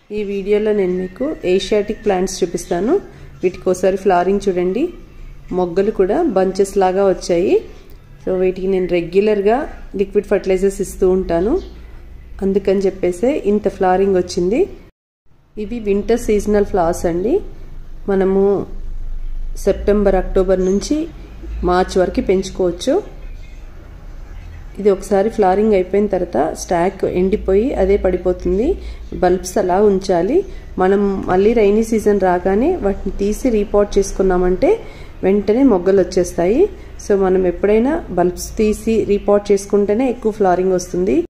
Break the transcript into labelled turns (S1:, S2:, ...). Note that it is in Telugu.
S1: ఈ వీడియోలో నేను మీకు ఏషియాటిక్ ప్లాంట్స్ చూపిస్తాను వీటికి ఒకసారి ఫ్లవరింగ్ చూడండి మొగ్గలు కూడా బంచెస్ లాగా వచ్చాయి సో వీటికి నేను రెగ్యులర్గా లిక్విడ్ ఫర్టిలైజర్స్ ఇస్తూ ఉంటాను అందుకని చెప్పేసి ఇంత ఫ్లవరింగ్ వచ్చింది ఇవి వింటర్ సీజనల్ ఫ్లవర్స్ అండి మనము సెప్టెంబర్ అక్టోబర్ నుంచి మార్చ్ వరకు పెంచుకోవచ్చు ఇది ఒకసారి ఫ్లవరింగ్ అయిపోయిన తర్వాత స్టాక్ ఎండిపోయి అదే పడిపోతుంది బల్బ్స్ అలా ఉంచాలి మనం మళ్ళీ రైనీ సీజన్ రాగానే వాటిని తీసి రీపోర్ట్ చేసుకున్నామంటే వెంటనే మొగ్గలు వచ్చేస్తాయి సో మనం ఎప్పుడైనా బల్బ్స్ తీసి రీపోర్ట్ చేసుకుంటేనే ఎక్కువ ఫ్లవరింగ్ వస్తుంది